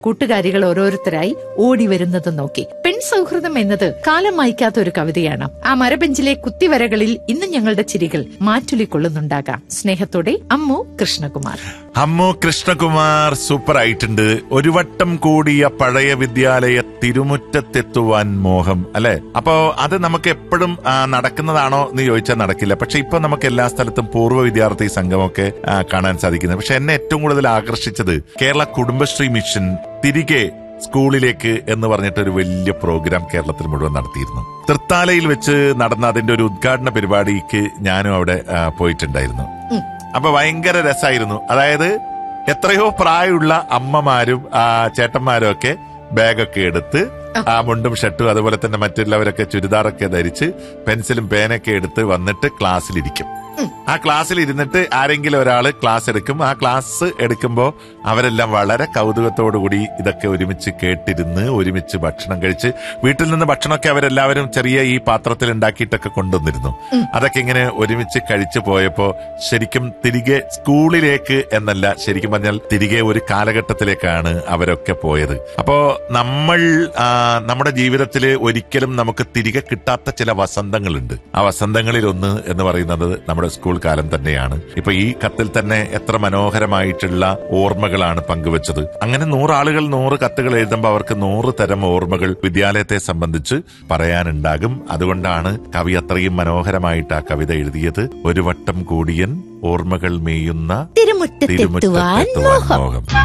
കൂട്ടുകാരികൾ ഓരോരുത്തരായി ഓടി വരുന്നത് നോക്കി പെൺ സൗഹൃദം എന്നത് കാലം മായ്ക്കാത്ത ഒരു കവിതയാണ് ആ മരബെഞ്ചിലെ കുത്തിവരകളിൽ ഇന്ന് ഞങ്ങളുടെ ചിരികൾ മാറ്റുലിക്കൊള്ളുന്നുണ്ടാകാം സ്നേഹത്തോടെ അമ്മു കൃഷ്ണകുമാർ അമ്മു കൃഷ്ണകുമാർ സൂപ്പർ ആയിട്ടുണ്ട് ഒരു വട്ടം കൂടിയ പഴയ വിദ്യാലയ തിരുമുറ്റത്തെത്തുവാൻ മോഹം അല്ലെ അപ്പോ അത് നമുക്ക് എപ്പോഴും ആ, നടക്കുന്നതാണോ എന്ന് ചോദിച്ചാൽ നടക്കില്ല പക്ഷെ ഇപ്പൊ നമുക്ക് എല്ലാ സ്ഥലത്തും പൂർവ്വ വിദ്യാർത്ഥി സംഘമൊക്കെ ആ, കാണാൻ സാധിക്കുന്നത് പക്ഷെ എന്നെ ഏറ്റവും കൂടുതൽ ആകർഷിച്ചത് കേരള കുടുംബശ്രീ മിഷൻ തിരികെ സ്കൂളിലേക്ക് എന്ന് പറഞ്ഞിട്ട് ഒരു വലിയ പ്രോഗ്രാം കേരളത്തിൽ മുഴുവൻ നടത്തിയിരുന്നു തൃത്താലയിൽ വെച്ച് നടന്ന അതിന്റെ ഒരു ഉദ്ഘാടന പരിപാടിക്ക് ഞാനും അവിടെ ആ, പോയിട്ടുണ്ടായിരുന്നു അപ്പൊ ഭയങ്കര രസമായിരുന്നു അതായത് എത്രയോ പ്രായമുള്ള അമ്മമാരും ആ ചേട്ടന്മാരും ഒക്കെ ബാഗൊക്കെ എടുത്ത് ആ മുണ്ടും ഷർട്ടും അതുപോലെ തന്നെ മറ്റുള്ളവരൊക്കെ ചുരിദാറൊക്കെ ധരിച്ച് പെൻസിലും പേനൊക്കെ എടുത്ത് വന്നിട്ട് ക്ലാസ്സിലിരിക്കും ആ ക്ലാസ്സിൽ ഇരുന്നിട്ട് ആരെങ്കിലും ഒരാള് ക്ലാസ് എടുക്കും ആ ക്ലാസ് എടുക്കുമ്പോൾ അവരെല്ലാം വളരെ കൗതുകത്തോടു കൂടി ഇതൊക്കെ ഒരുമിച്ച് കേട്ടിരുന്ന് ഒരുമിച്ച് ഭക്ഷണം കഴിച്ച് വീട്ടിൽ നിന്ന് ഭക്ഷണമൊക്കെ അവരെല്ലാവരും ചെറിയ ഈ പാത്രത്തിൽ ഉണ്ടാക്കിയിട്ടൊക്കെ കൊണ്ടുവന്നിരുന്നു അതൊക്കെ ഇങ്ങനെ ഒരുമിച്ച് കഴിച്ചു പോയപ്പോ ശരിക്കും തിരികെ സ്കൂളിലേക്ക് എന്നല്ല ശരിക്കും പറഞ്ഞാൽ തിരികെ ഒരു കാലഘട്ടത്തിലേക്കാണ് അവരൊക്കെ പോയത് അപ്പോ നമ്മൾ ആ, നമ്മുടെ ജീവിതത്തിൽ ഒരിക്കലും നമുക്ക് തിരികെ കിട്ടാത്ത ചില വസന്തങ്ങളുണ്ട് ആ വസന്തങ്ങളിൽ ഒന്ന് എന്ന് പറയുന്നത് നമ്മുടെ സ്കൂൾ കാലം തന്നെയാണ് ഇപ്പൊ ഈ കത്തിൽ തന്നെ എത്ര മനോഹരമായിട്ടുള്ള ഓർമ്മകളാണ് പങ്കുവച്ചത് അങ്ങനെ നൂറാളുകൾ നൂറ് കത്തുകൾ എഴുതുമ്പോൾ അവർക്ക് നൂറ് തരം ഓർമ്മകൾ വിദ്യാലയത്തെ സംബന്ധിച്ച് പറയാനുണ്ടാകും അതുകൊണ്ടാണ് കവി അത്രയും മനോഹരമായിട്ട് ആ കവിത എഴുതിയത് ഒരു വട്ടം കൂടിയൻ ഓർമ്മകൾ മേയുന്ന തിരുമുറ്റത്തെത്തുവാൻ തിരുമുറ്റത്തെത്തുവാൻ മോഹം മോഹം